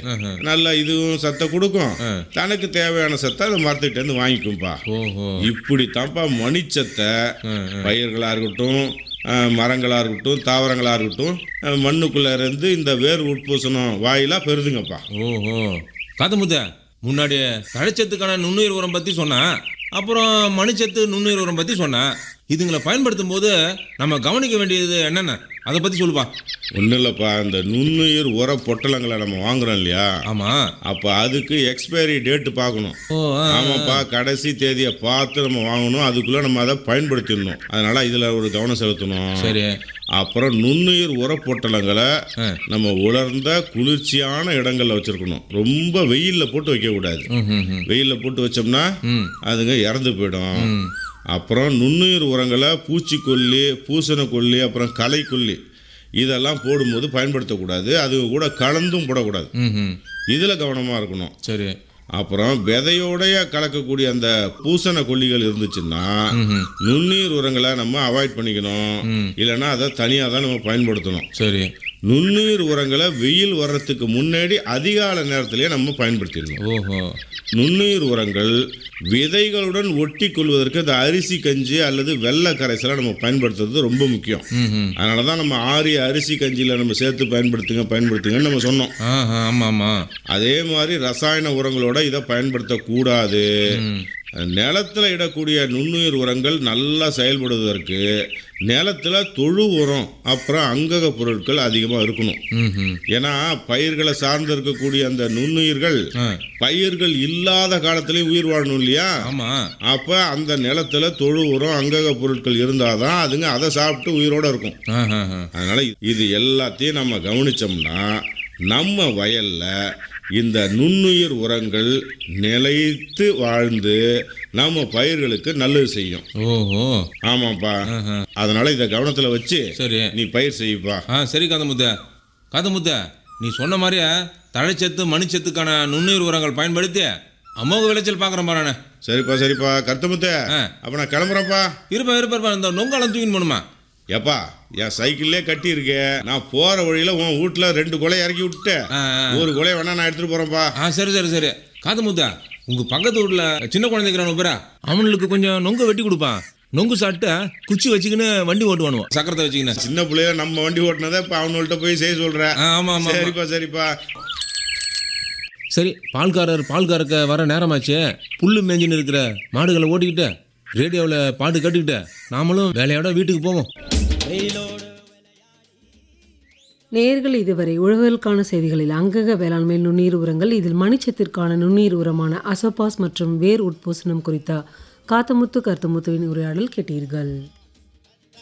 நல்லா இதுவும் சத்தை கொடுக்கும் தனக்கு தேவையான சத்தை அந்த மரத்துக்கிட்ட இருந்து வாங்கிக்கும்பா ஓஹோ இப்படி தான்ப்பா மணிச்சத்தை பயிர்களாக இருக்கட்டும் அஹ், மரங்களா இருக்கட்டும் தாவரங்களா இருக்கட்டும் அஹ், மண்ணுக்குள்ள இருந்து இந்த வேர் உட்பூசணம் வாயிலா பெறுதுங்கப்பா ஓஹோ காத்தமுத்த முன்னாடி தழைச்சத்துக்கான நுண்ணுயிர் உரம் பற்றி சொன்னேன் அப்புறம் மணிச்சத்து நுண்ணுயிர் உரம் பற்றி சொன்னேன் இதுங்களை பயன்படுத்தும் போது நம்ம கவனிக்க வேண்டியது என்னென்ன அதை பற்றி சொல்லுப்பா ஒன்றும் இல்லைப்பா இந்த நுண்ணுயிர் உர பொட்டலங்களை நம்ம வாங்குறோம் இல்லையா ஆமாம் அப்போ அதுக்கு எக்ஸ்பைரி டேட்டு பார்க்கணும் ஓ ஆ, ஆமாப்பா கடைசி தேதியை பார்த்து நம்ம வாங்கணும் அதுக்குள்ளே நம்ம அதை பயன்படுத்திடணும் அதனால இதில் ஒரு கவனம் செலுத்தணும் சரி அப்புறம் நுண்ணுயிர் உர பொட்டலங்களை ஆ. நம்ம உலர்ந்த குளிர்ச்சியான இடங்கள்ல வச்சிருக்கணும் ரொம்ப வெயிலில் போட்டு வைக்கக்கூடாது ம் ம் ம் வெயிலில் போட்டு வச்சோம்னா ம் அதுங்க இறந்து போயிடும் ம் அப்புறம் நுண்ணுயிர் உரங்களை பூச்சிக்கொல்லி பூசணக்கொல்லி அப்புறம் களைக்கொல்லி இதெல்லாம் போடும்போது பயன்படுத்தக்கூடாது அது கூட கலந்தும் போடக்கூடாது ம் ம் இதில் கவனமாக இருக்கணும் சரி அப்புறம் விதையோடைய கலக்கக்கூடிய அந்த பூசண கொல்லிகள் இருந்துச்சுன்னா ம் ம் நுண்ணுயிர் உரங்களை நம்ம அவாய்ட் பண்ணிக்கணும் ம். இல்லைன்னா அதை தனியாக தான் நம்ம பயன்படுத்தணும் சரி நுண்ணுயிர் உரங்களை வெயில் வர்றதுக்கு முன்னாடி அதிகால நேரத்திலேயே நம்ம பயன்படுத்திடணும் ஓஹோ நுண்ணுயிர் உரங்கள் விதைகளுடன் ஒட்டி கொள்வதற்கு இந்த அரிசி கஞ்சி அல்லது வெள்ளை கரைசலை நம்ம பயன்படுத்துறது ரொம்ப முக்கியம் ம் ம் அதனால தான் நம்ம ஆரிய அரிசி கஞ்சியில் நம்ம சேர்த்து பயன்படுத்துங்க பயன்படுத்துங்கன்னு நம்ம சொன்னோம் ஆ ஆமாம் ஆமாம் அதே மாதிரி ரசாயன உரங்களோட இதை பயன்படுத்தக்கூடாது ம் நிலத்துல இடக்கூடிய நுண்ணுயிர் உரங்கள் நல்லா செயல்படுவதற்கு நிலத்துல தொழு உரம் அப்புறம் அங்கக பொருட்கள் அதிகமாக இருக்கணும் ம் ம் ஏன்னா பயிர்களை சார்ந்து இருக்கக்கூடிய அந்த நுண்ணுயிர்கள் ஆ பயிர்கள் இல்லாத காலத்திலேயும் உயிர் வாழணும் இல்லையா ஆமாம் அப்போ அந்த நிலத்துல தொழு உரம் அங்கக பொருட்கள் இருந்தாதான் அதுங்க அதை சாப்பிட்டு உயிரோட இருக்கும் ஆ ஆ ஆ அதனால இது எல்லாத்தையும் நம்ம கவனிச்சோம்னா நம்ம வயல்ல இந்த நுண்ணுயிர் உரங்கள் நிலைத்து வாழ்ந்து நம்ம பயிர்களுக்கு நல்லது செய்யும் ஓஹோ ஆமாப்பா ஆஹா. அதனால இதை கவனத்துல வச்சு சரி நீ பயிர் செய்ப்பா ஆ சரி காதமுத்த காதமுத்த நீ சொன்ன மாதிரியே தழைச்சத்து மணிச்சத்துக்கான நுண்ணுயிர் உரங்கள் பயன்படுத்தி அமோக விளைச்சல் பார்க்குறேன் பாருண்ணே சரிப்பா சரிப்பா கருத்தமுத்த ஆ. அப்ப நான் கிளம்புறேன்ப்பா இருப்பா இருப்பா இருப்பா இந்த நொங்காலம் தூக்கின்னு போகணுமா ஏப்பா என் சைக்கிள்லே கட்டி இருக்கே நான் போற வழியில உன் வீட்டுல ரெண்டு கொலை இறக்கி விட்டுட்டு ஆ ஆ. ஒரு கொலை வேணா நான் எடுத்துட்டு போறேன்ப்பா ஆ சரி சரி சரி காதமுத்தா உங்கள் பக்கத்து வீட்டில் சின்ன குழந்தைக்கிறானு பேரா அவனுக்கு கொஞ்சம் நொங்கு வெட்டி கொடுப்பான் நொங்கு சாப்பிட்டு குச்சி வச்சுக்கின்னு வண்டி ஓட்டுவானுவோம் சக்கரத்தை வச்சுக்கின்னு சின்ன பிள்ளையில நம்ம வண்டி ஓட்டினதை இப்ப அவனுள்கிட்ட போய் செய்ய சொல்ற ஆ ஆமாம் ஆமாம் சரிப்பா சரிப்பா சரி பால்காரர் பால் கறக்க வர நேரமாச்சு புல்லு மேஞ்சின்னு இருக்கிற மாடுகளை ஓட்டிக்கிட்டு ரேடியோவில் பாட்டு கேட்டுக்கிட்டு நாமளும் வேலையோட வீட்டுக்கு போவோம் நேயர்கள் இதுவரை உழவர்களுக்கான செய்திகளில் அங்கக வேளாண்மை நுண்ணீர் உரங்கள் இதில் மணிச்சத்திற்கான நுண்ணீர் உரமான அசோபாஸ் மற்றும் வேர் உட்பூசணம் குறித்த காத்தமுத்து கருத்துமுத்துவின் உரையாடல் கேட்டீர்கள்